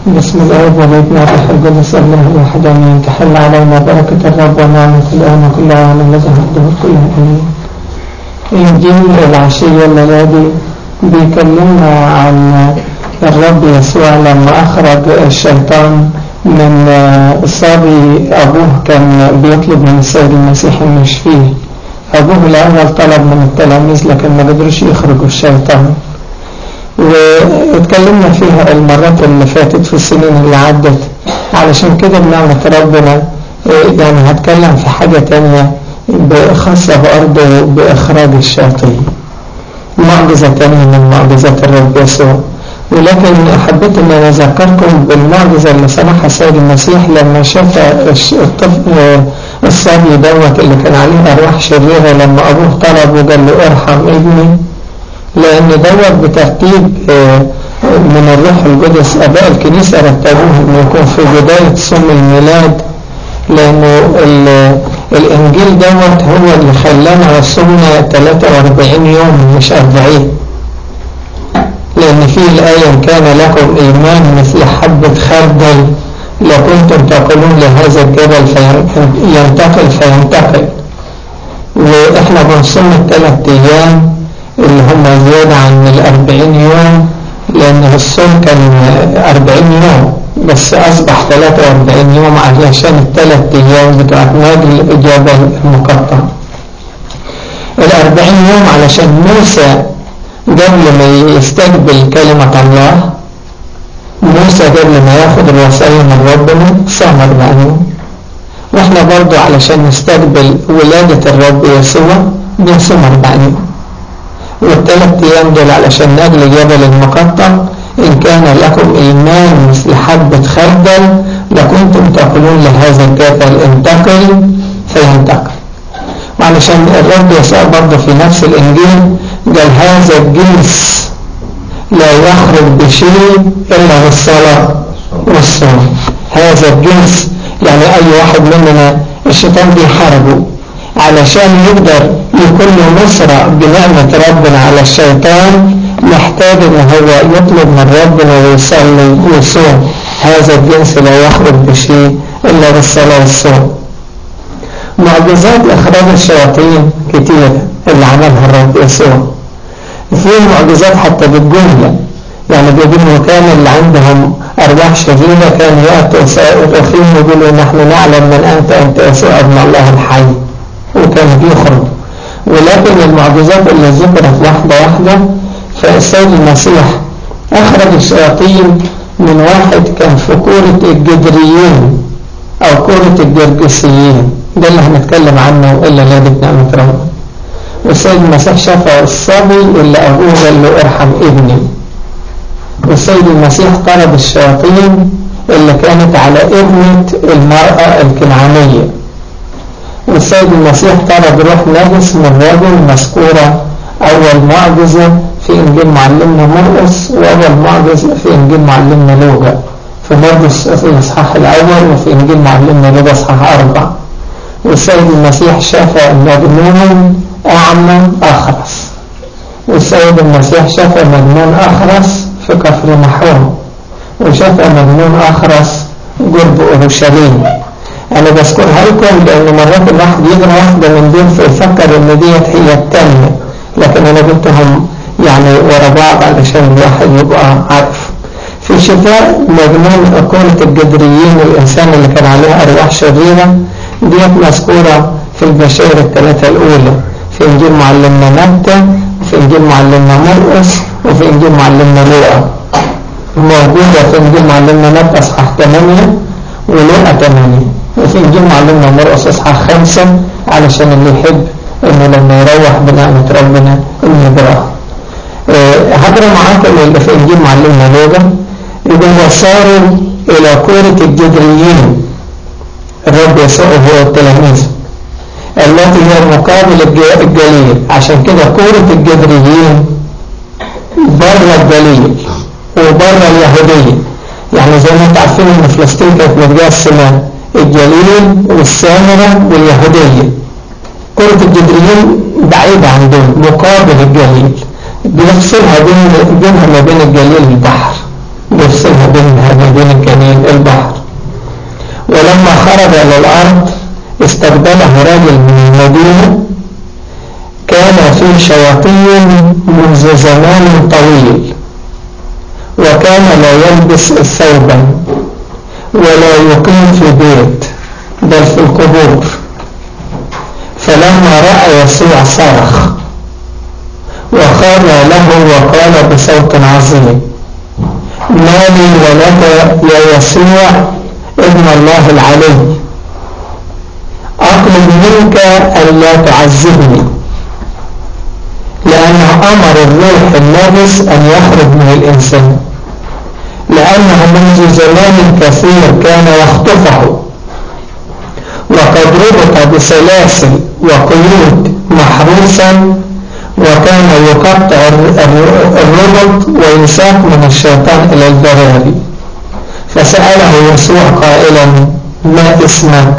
بسم الله والابن والروح القدس الله الواحد امين تحل علينا بركة الرب ونعمة الآن وكل عام الذي حده كل امين انجيل العشية الليالي بيكلمنا عن الرب يسوع لما اخرج الشيطان من صبي ابوه كان بيطلب من السيد المسيح انه يشفيه ابوه الاول طلب من التلاميذ لكن ما قدروش يخرجوا الشيطان واتكلمنا فيها المرات اللي فاتت في السنين اللي عدت علشان كده بنعمة ربنا يعني هتكلم في حاجة تانية خاصة برضه بإخراج الشياطين معجزة تانية من معجزات الرب يسوع ولكن حبيت ان انا اذكركم بالمعجزة اللي سمحها السيد المسيح لما شاف الطفل الصبي دوت اللي كان عليه ارواح شريرة لما ابوه طلب وقال له ارحم ابني لأن دوت بترتيب من الروح القدس أباء الكنيسة رتبوه أنه يكون في بداية صوم الميلاد لأنه الإنجيل دوت هو اللي خلانا وصلنا 43 يوم مش 40 لأن فيه الآية إن كان لكم إيمان مثل حبة خردل لكنتم تقولون لهذا الجبل فينتقل فينتقل وإحنا بنصوم الثلاث أيام اللي هم زيادة عن الأربعين يوم لأن الصوم كان أربعين يوم بس أصبح ثلاثة وأربعين يوم علشان الثلاث أيام بتوعت نادي جبل المقطع الأربعين يوم علشان موسى قبل ما يستقبل كلمة الله موسى قبل ما ياخد الوصايا من ربنا صام أربعين يوم واحنا برضو علشان نستقبل ولادة الرب يسوع بنصوم أربعين يوم والثلاث أيام دول علشان نجل جبل المقطع إن كان لكم إيمان مثل حبة خردل لكنتم تقولون لهذا الجبل انتقل فينتقل وعلشان الرب يسوع برضه في نفس الإنجيل قال هذا الجنس لا يخرج بشيء إلا بالصلاة والصوم هذا الجنس يعني أي واحد مننا الشيطان بيحاربه علشان يقدر يكون له نصرة بنعمة ربنا على الشيطان محتاج ان هو يطلب من ربنا ويصلي ويصوم هذا الجنس لا يخرج بشيء الا بالصلاة والصوم معجزات اخراج الشياطين كتيرة اللي عملها الرب يسوع في معجزات حتى بالجملة يعني بيقولوا كان اللي عندهم أرواح شريرة كان يأتوا سائرين يقولوا نحن نعلم من أنت أنت يسوع ابن الله الحي وكان بيخرج ولكن المعجزات اللي ذكرت واحدة واحدة فالسيد المسيح أخرج الشياطين من واحد كان في كورة الجدريين أو كورة الجرجسيين ده اللي هنتكلم عنه إلا لادة نعمة ربنا والسيد المسيح شفى الصبي اللي أبوه قال له ارحم ابني والسيد المسيح طرد الشياطين اللي كانت على ابنة المرأة الكنعانية والسيد المسيح طلب روح نجس من رجل مذكورة أول معجزة في إنجيل معلمنا مرقس وأول معجزة في إنجيل معلمنا لوقا في مرقس الإصحاح الأول وفي إنجيل معلمنا لوقا إصحاح أربع والسيد المسيح شفى مجنون أعمى أخرس والسيد المسيح شفى مجنون أخرس في كفر محروم وشفى مجنون أخرس قرب أورشليم أنا بذكرها لكم لأن مرات الواحد يقرأ واحدة من دول فيفكر إن ديت هي التانية لكن أنا قلتهم يعني ورا بعض علشان الواحد يبقى عارف في شفاء مجنون أكونة الجدريين الإنسان اللي كان عليه أرواح شريرة ديت مذكورة في البشائر الثلاثة الأولى في إنجيل معلمنا متى وفي إنجيل معلمنا مرقس وفي إنجيل معلمنا لوقا موجودة في إنجيل معلمنا متى أصحاح 8 ولوقا 8 وفي إنجيل معلمنا مرقس أصحاح 5 علشان اللي يحب إنه لما يروح بنعمة ربنا إنه يقرأها هقرا معاكم اللي في إنجيل معلمنا لوقا يقول وصاروا إلى كورة الجدريين الرب يسوع هو التلاميذ التي هي مقابل الجليل عشان كده كورة الجدريين بره الجليل وبره اليهودية يعني زي ما انتم عارفين ان فلسطين كانت متقسمة الجليل والسامرة واليهودية كرة الجدريين بعيدة عن دول مقابل الجليل بيفصلها بين بينها ما بين الجليل البحر بيفصلها بينها ما بين من البحر ولما خرج إلى الأرض استقبله رجل من المدينة كان في شياطين منذ زمان طويل وكان لا يلبس ثوبا ولا يقيم في بيت بل في القبور فلما رأى يسوع صرخ وخر له وقال بصوت عظيم ما لي ولك يا يسوع ابن الله العلي أطلب منك أن لا تعذبني لأنه أمر الروح النجس أن يخرج من الإنسان لأنه منذ زمان كثير كان يخطفه وقد ربط بسلاسل وقيود محروسا وكان يقطع الربط ويساق من الشيطان إلى البراري فسأله يسوع قائلا ما اسمك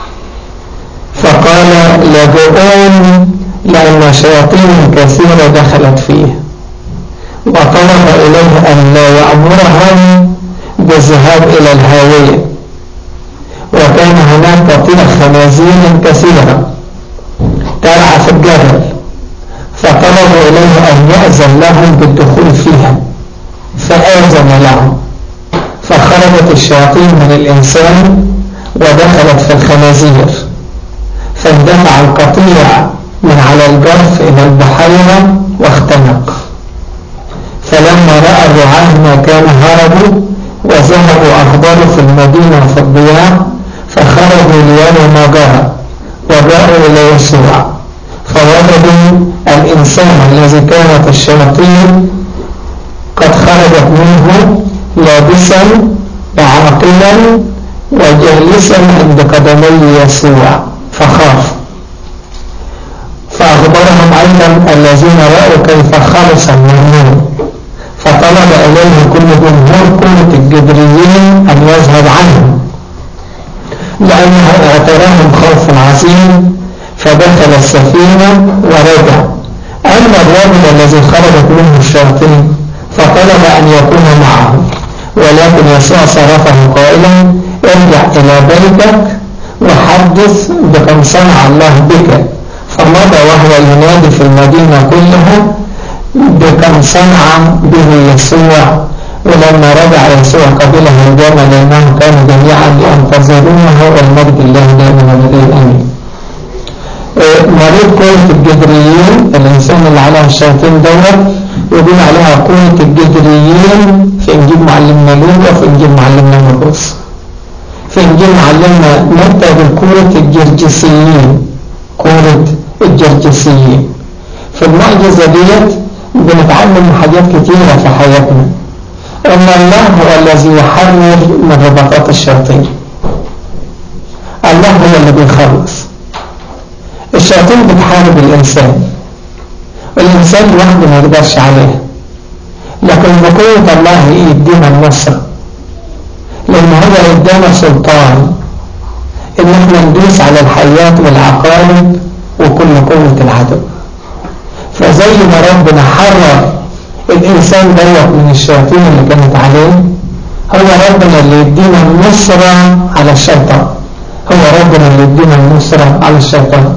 فقال لجؤون لأن شياطين كثيرة دخلت فيه وطلب إليه أن لا يأمرهم بالذهاب إلى الهاوية وكان هناك قطيع خنازير كثيرة ترعى في الجبل فطلبوا إليه أن يأذن لهم بالدخول فيها فآذن لهم فخرجت الشياطين من الإنسان ودخلت في الخنازير فاندفع القطيع من على الجرف إلى البحيرة واختنق فلما رأى الرعاة ما كان هربوا وذهبوا أخبروا في المدينة في الضياء فخرجوا ليروا ما جرى وجاءوا إلى يسوع فوجدوا الإنسان الذي كانت الشياطين قد خرجت منه لابسا وعاقلا وجالسا عند قدمي يسوع فخاف فأخبرهم أيضا الذين رأوا كيف خلص المؤمنون فطلب إليه كل جمهور كل الجبريين أن يذهب عنهم لأنه اعتراهم خوف عظيم فدخل السفينة ورجع أما الرجل الذي خرجت منه الشياطين فطلب أن يكون معه ولكن يسوع صرفه قائلا ارجع إلى بيتك وحدث بكم صنع الله بك فمضى وهو ينادي في المدينة كلها بكم صنع به يسوع ولما رجع يسوع قبله الجامع لأنهم كانوا جميعا ينتظرونه والمجد الله دائما ولديه أمين مريض قوة الجدريين الإنسان اللي عليها الشياطين دور يقول عليها قوة الجدريين في إنجيل معلمنا لوقا وفي إنجيل معلمنا مرقس في إنجيل معلمنا متى بقوة الجرجسيين قوة الجرجسيين في المعجزة ديت بنتعلم حاجات كتيرة في حياتنا أن الله هو الذي يحرر من ربطات الشياطين الله هو اللي بيخلص الشياطين بتحارب الإنسان والإنسان لوحده ما يقدرش عليه لكن بقوة الله يدينا النصر لأن هو يدينا سلطان إن احنا ندوس على الحياة والعقارب وكل قوة العدو فزي ما ربنا حرر الإنسان دوت من الشياطين اللي كانت عليه هو ربنا اللي يدينا النصرة على الشيطان هو ربنا اللي يدينا النصرة على الشيطان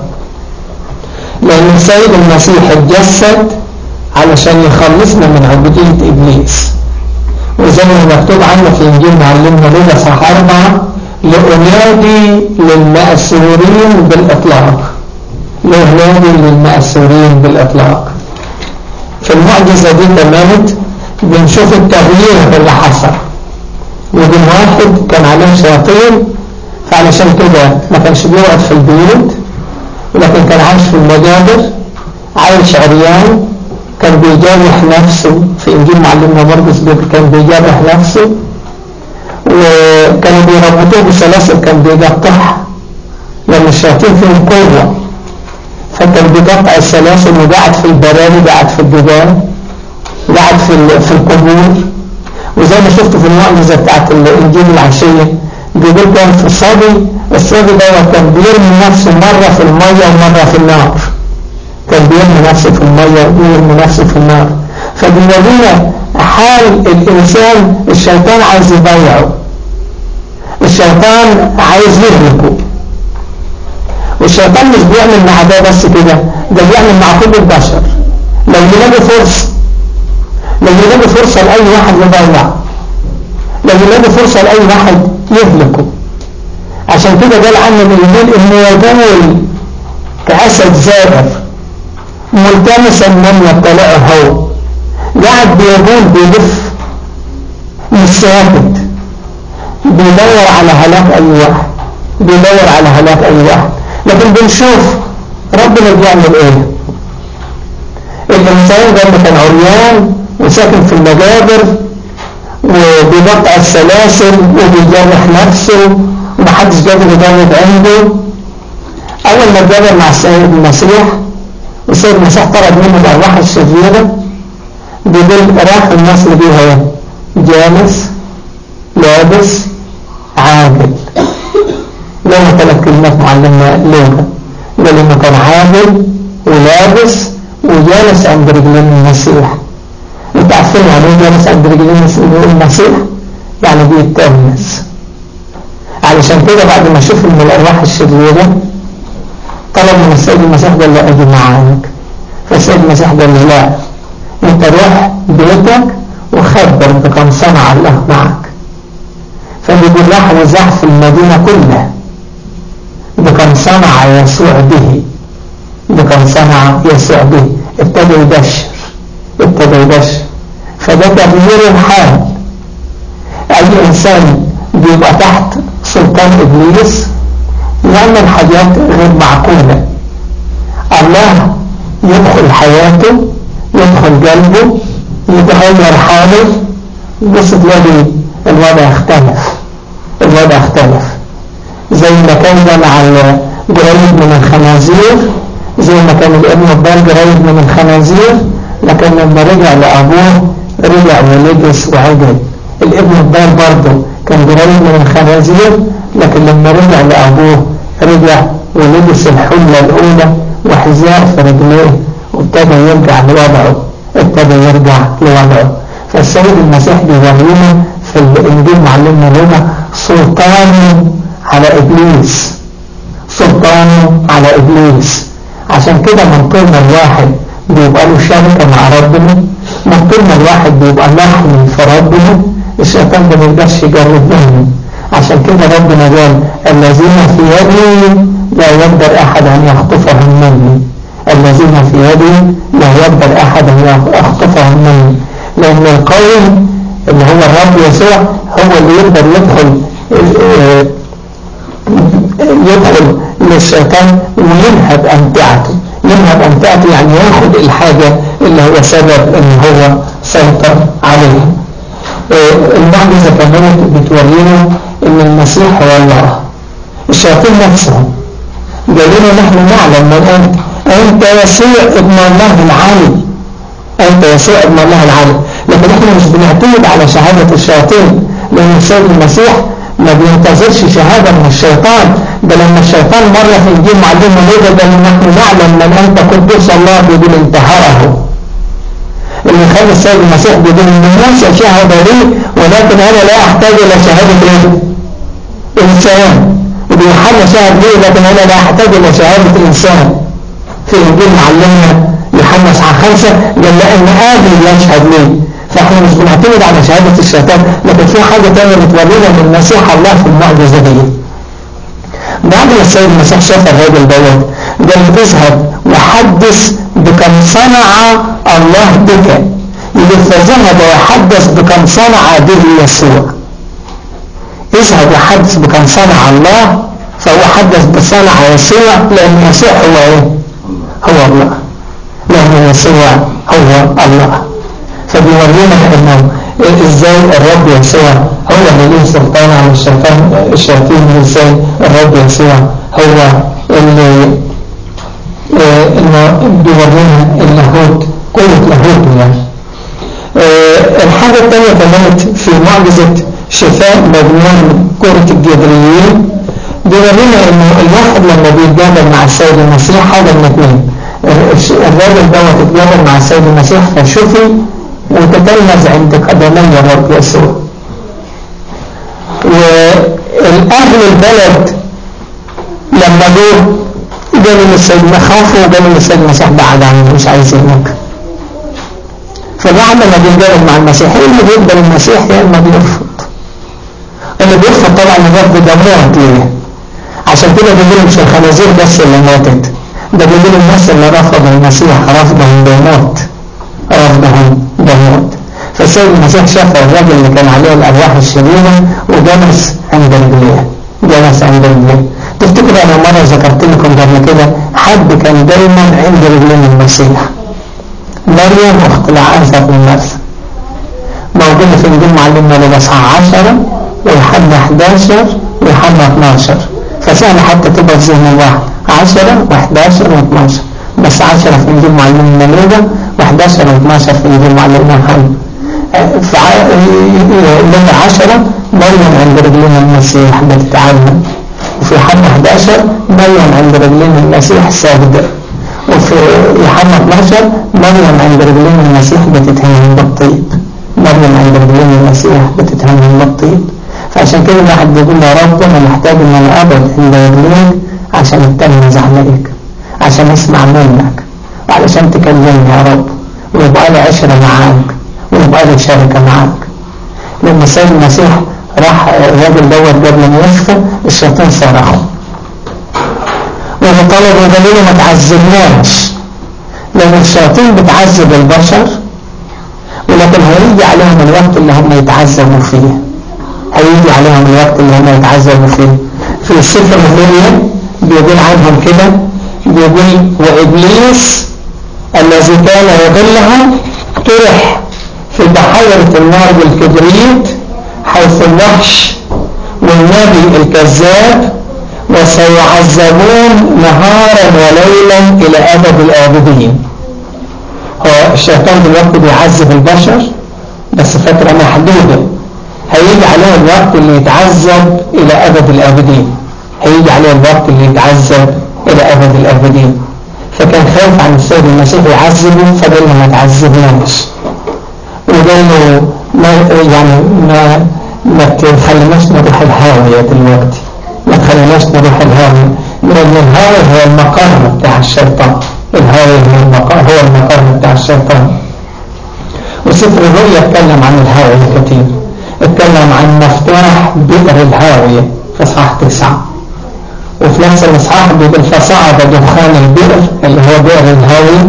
لأن السيد المسيح اتجسد علشان يخلصنا من عبودية إبليس وزي ما مكتوب عنه في إنجيل معلمنا لولا صح أربعة لأنادي للمأسورين بالإطلاق لأنادي للمأسورين بالإطلاق في المعجزة دي تمامت بنشوف التغيير اللي حصل وبين واحد كان عليه شياطين فعلشان كده ما كانش بيقعد في البيوت ولكن كان عايش في المجابر عايش عريان كان بيجرح نفسه في إنجيل معلمنا مرقس كان بيجرح نفسه وكانوا بيربطوه بسلاسل كان بيقطعها لأن الشياطين فيهم قوة فكان بيقطع السلاسل وقعد في البراري قعد في الجبال قعد في في القبور وزي ما شفت في المعجزة بتاعت الإنجيل العشية بيقول كان في صبي الصبي ده كان بيرمي نفسه مرة في المية ومرة في النار كان بيرمي نفسه في المية ويرمي نفسه في النار فبيورينا حال الإنسان الشيطان عايز يضيعه الشيطان عايز يهلكه والشيطان مش بيعمل مع ده بس كده ده بيعمل مع كل البشر لو يلاقي فرصة لو يلاقي فرصة لأي واحد يضيع لو يلاقي فرصة لأي واحد يهلكه عشان كده قال عنه الإنجيل إنه يقول كأسد زائر ملتمسا من يبتلعه هو قاعد بيقول بيلف مش ثابت بيدور على هلاك أي واحد بيدور على هلاك أي واحد لكن بنشوف ربنا بيعمل ايه الإنسان ده كان عريان وساكن في المجابر وبيقطع السلاسل وبيجرح نفسه ومحدش قادر يجرب عنده أول ما اتجرب مع السيد المسيح والسيد المسيح طرد منه الأرواح الشريرة بيقول راح الناس اللي بيها جالس لابس عاقل لما ثلاث كلمات معلمنا لغة قال انه كان عاقل ولابس وجالس عند رجلين المسيح انت عارفين يعني ايه جالس عند رجلين المسيح يعني بيتأنس علشان كده بعد ما شوف من الارواح الشريرة طلب من السيد المسيح قال له اجي معاك فالسيد المسيح قال له لا انت روح بيتك وخبر بكم صنع الله معك فبيقول راح وزح في المدينة كلها بكم صنع يسوع به بكم صنع يسوع به ابتدى يبشر ابتدى يبشر فده تغيير الحال اي انسان بيبقى تحت سلطان ابليس يعمل حاجات غير معقولة الله يدخل حياته يدخل قلبه يتغير حاله بص تلاقي الوضع اختلف الوضع اختلف زي ما كان ده مع قريب من الخنازير زي ما كان الابن الضال قريب من الخنازير لكن لما رجع لأبوه رجع ولبس وعجل الابن الضال برضه كان قريب من الخنازير لكن لما رجع لأبوه رجع ولبس الحلة الأولى وحذاء في رجليه وابتدى يرجع لوضعه ابتدى يرجع لوضعه فالسيد المسيح بيورينا في الإنجيل معلمنا لنا سلطانه على إبليس سلطانه على إبليس عشان كده من طول ما الواحد بيبقى له شركة مع ربنا من طول ما الواحد بيبقى محمي في ربنا الشيطان ده ما يقدرش يجرب منه عشان كده ربنا قال الذين في يدي لا يقدر أحد أن يخطفهم مني الذين في يدي لا يقدر أحد أن يخطفهم مني لأن القوي اللي هو الرب يسوع هو اللي يقدر يدخل يدخل للشيطان وينهب أمتعته ينهب أمتعته يعني ياخد الحاجة اللي هو سبب ان هو سيطر عليها المعجزة كمان بتورينا ان المسيح هو الله الشياطين نفسهم قالوا نحن نعلم من أنت أنت يسوع ابن الله العالي أنت يسوع ابن الله العالي لكن احنا مش بنعتمد على شهادة الشياطين لأن السيد المسيح ما بينتظرش شهادة من الشيطان ده لما الشيطان مرة في الجيل معلمنا ليه ده نحن نعلم من أنت قدوس الله بدون انتهاره اللي خلى السيد المسيح بدون ان موسى شهد لي ولكن انا لا احتاج الى شهادة ايه انسان وبيوحنا شهد لي لكن انا لا احتاج الى شهادة انسان في انجيل معلمنا يوحنا اصحاح خمسة قال لان ابي يشهد لي فاحنا مش بنعتمد على شهادة الشيطان لكن في حاجة تانية بتورينا من مسيح الله في المعجزة دي بعد ما السيد المسيح شاف الراجل دوت قال اذهب وحدث بكم صنع الله بك يقول فذهب وحدث بكم صنع به يسوع اذهب وحدث بكم صنع الله فهو حدث بصنع يسوع لأن يسوع هو ايه هو الله لأن يسوع هو الله فبيورينا انه ازاي الرب يسوع هو اللي له سلطان على الشيطان الشياطين ازاي الرب يسوع هو اللي اه انه بيورينا اللاهوت قوة لاهوته يعني اه الحاجة الثانية كانت في معجزة شفاء مجنون كرة الجبريين بيورينا انه الواحد لما بيتجادل مع السيد المسيح حاجة من اثنين الراجل دوت اتجادل مع السيد المسيح فشفي وتتلمذ عند قدمي الرب يسوع الأهل البلد لما جوا قالوا للسيدنا خافوا وقالوا للسيدنا المسيح بعد عنه مش عايزينك فبعد ما بيتجاوب مع المسيح يا اما بيقبل المسيح يا اما بيرفض اللي بيرفض طبعا الرفض ده موت ليه عشان كده بيقولوا مش الخنازير بس اللي ماتت ده بيقولوا الناس اللي رفضوا المسيح رفضهم بموت رفضهم بموت فالسيد المسيح شاف الراجل اللي كان عليه الأرواح الشريرة وجلس عند رجليه جلس عند رجليه تفتكر أنا مرة ذكرت لكم قبل كده حد كان دايما عند رجلين المسيح مريم أخت العازر بن مرثا موجودة في إنجيل معلمنا للأصحاح 10 ويوحنا 11 ويوحنا 12 فسهل حتى تبقى في ذهن واحد 10 و11 و12 بس 10 في إنجيل معلمنا لوجا و11 و12 في إنجيل معلمنا محمد في لوجا 10 مريم عند رجلين المسيح بتتعلم وفي يوحنا 11 مريم عند رجلين المسيح ساجدة وفي يوحنا 12 مريم عند رجلين المسيح بتتهمم بالطيب مريم عند رجلين المسيح بتتهمم بالطيب فعشان كده الواحد بيقول يا رب انا محتاج ان انا اقعد عند رجليك عشان اتلمذ عليك عشان اسمع منك وعلشان تكلمني يا رب ويبقى لي عشرة معاك ويبقى لي شركة معاك لما السيد المسيح راح الراجل دوت قبل ما يشفى الشيطان صرخه وطلب وقالوا له ما تعذبناش لأن الشياطين بتعذب البشر ولكن هيجي عليهم الوقت اللي هم يتعذبوا فيه هيجي عليهم الوقت اللي هم يتعذبوا فيه في السفر الرؤيا بيقول عنهم كده بيقول وإبليس الذي كان يضلها طرح في بحيرة النار بالكبريت حيث الوحش والنبي الكذاب وسيعذبون نهارا وليلا إلى أبد الآبدين هو الشيطان دلوقتي بيعذب البشر بس فترة محدودة هيجي عليه الوقت اللي يتعذب إلى أبد الآبدين هيجي عليه الوقت اللي يتعذب إلى أبد الآبدين فكان خايف عن السيد المسيح يعذبه فقال له ما تعذبناش وقال له ما يعني ما ما تخليناش نروح الهاوية دلوقتي ما تخليناش نروح الهاوية لأن الهاوية هو المقر بتاع الشيطان الهاوية هو المقر هو المقر بتاع الشيطان وسفر الرؤيا اتكلم عن الهاوية كتير اتكلم عن مفتاح بئر الهاوية في اصحاح تسعة وفي نفس الاصحاح بيقول فصعد دخان البئر اللي هو بئر الهاوية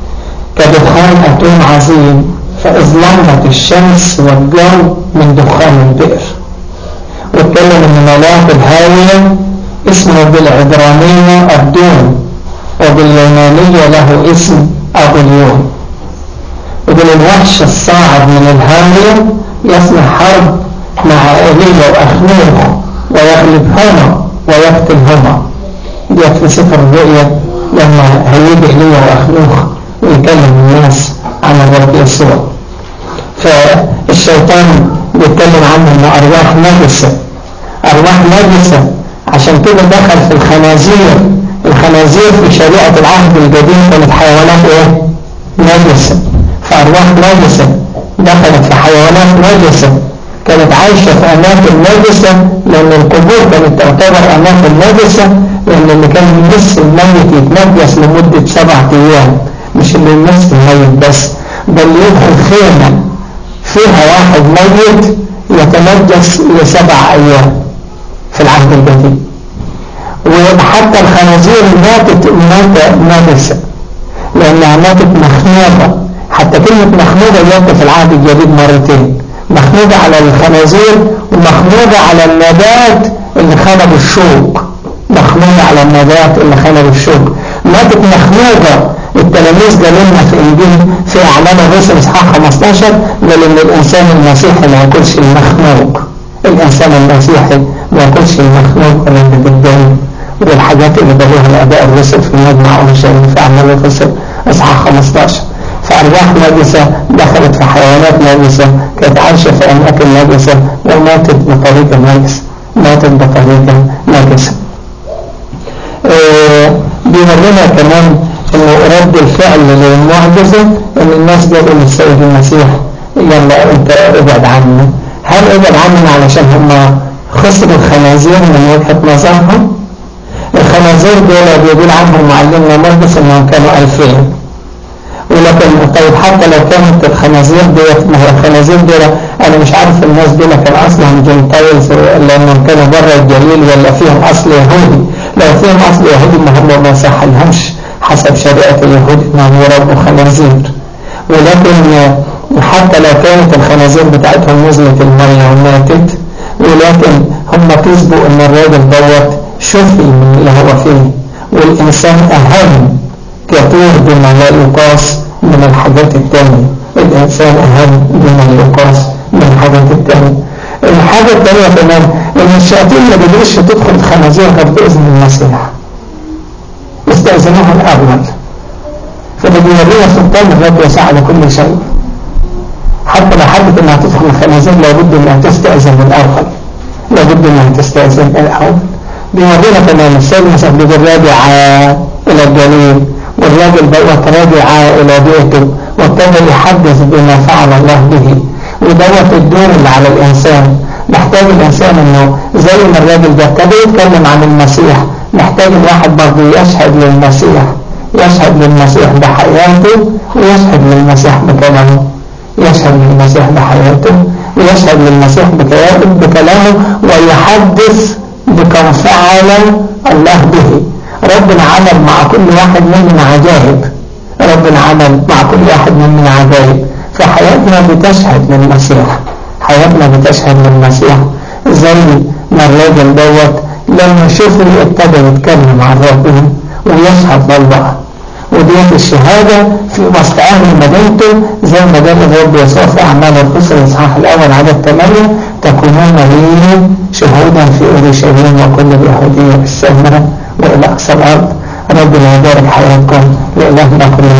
كدخان أتون عظيم فأظلمت الشمس والجو من دخان البئر واتكلم ان ملاك الهاوية اسمه بالعبرانية أبدون وباليونانية له اسم أبوليون وبال الوحش الصاعد من الهاوية يصنع حرب مع إيليا وأخنوخ ويغلبهما ويقتلهما ديت في سفر الرؤيا لما هيجي إيليا وأخنوخ ويكلم الناس عن الرب يسوع فالشيطان بيتكلم عنه انه ارواح نجسه ارواح نجسه عشان كده دخل في الخنازير الخنازير في شريعه العهد القديم كانت حيوانات ايه نجسه فارواح نجسه دخلت في حيوانات نجسه كانت عايشة في أماكن نجسة لأن القبور كانت تعتبر أماكن نجسة لأن اللي كان يمس الميت يتنجس لمدة سبعة أيام مش اللي يمس الميت بس بل يدخل خيمة فيها واحد ميت يتنجس لسبع أيام في العهد القديم وحتى الخنازير ماتت ماتت نجسة لأنها ماتت مخنوقة حتى كلمة مخنوقة جاءت في العهد الجديد مرتين مخنوقة على الخنازير ومخنوقة على النبات اللي خنب الشوك مخنوقة على النبات اللي خنب الشوك ماتت مخنوقة التلاميذ قالوا لنا في انجيل في اعمال الرسل اصحاح 15 قال ان الانسان المسيحي ما ياكلش المخنوق الانسان المسيحي ما ياكلش المخنوق ولا اللي بالدم والحاجات اللي قالوها الاباء الرسل في مجمع اورشليم في اعمال الرسل اصحاح 15 فارواح نجسه دخلت في حيوانات نجسه كانت عايشه في اماكن نجسه وماتت بطريقه نجسه ماتت بطريقه نجسه آه بيورينا كمان انه رد الفعل للمعجزة ان الناس قالوا للسيد المسيح يلا انت ابعد عني هل ابعد عننا علشان هم خسروا الخنازير من وجهة نظرهم الخنازير دول بيقول عنهم معلمنا مرقس انهم كانوا ألفين ولكن طيب حتى لو كانت الخنازير ديت ما هي الخنازير دول انا مش عارف الناس دول كان اصلهم جنتايلز لانهم كانوا بره الجليل ولا فيهم اصل يهودي لو فيهم اصل يهودي ما هم ما يصحلهمش حسب شريعة اليهود انهم يربوا خنازير ولكن حتى لو كانت الخنازير بتاعتهم نزلت المية وماتت ولكن هم كذبوا ان الراجل دوت شفي من اللي هو فيه والإنسان أهم كثير بما لا يقاس من الحاجات التانية الإنسان أهم بما يقاس من الحاجات التانية الحاجة التانية كمان إن الشياطين ما بيقدرش تدخل الخنازير غير بإذن المسيح استأذنوها الأول فده بيورينا سلطان الرب يسعى على كل شيء حتى لو حبت انها تدخل الخنازير لابد انها تستأذن الأول لابد انها تستأذن الأول بيورينا كمان السيد المسيح بيقول راجع إلى الجليل والراجل دوت راجع إلى بيته وابتدى يحدث بما فعل الله به ودوت الدور اللي على الإنسان محتاج الإنسان إنه زي ما الراجل ده ابتدى يتكلم عن المسيح محتاج الواحد برضه يشهد للمسيح يشهد للمسيح بحياته ويشهد للمسيح بكلامه يشهد للمسيح بحياته ويشهد للمسيح بكلامه ويحدث بكم فعل الله به ربنا عمل مع كل واحد مننا عجائب ربنا عمل مع كل واحد مننا عجائب فحياتنا بتشهد للمسيح حياتنا بتشهد للمسيح زي ما الراجل دوت لما شوفه ابتدى يتكلم عن ربنا ويشهد لله وديت الشهادة في وسط أهل مدينته زي ما قال الرب يسوع في أعمال الرسل الإصحاح الأول عدد 8 تكونون لي شهودا في أورشليم وكل اليهودية السامرة وإلى أقصى الأرض ربنا يبارك حياتكم لإلهنا كل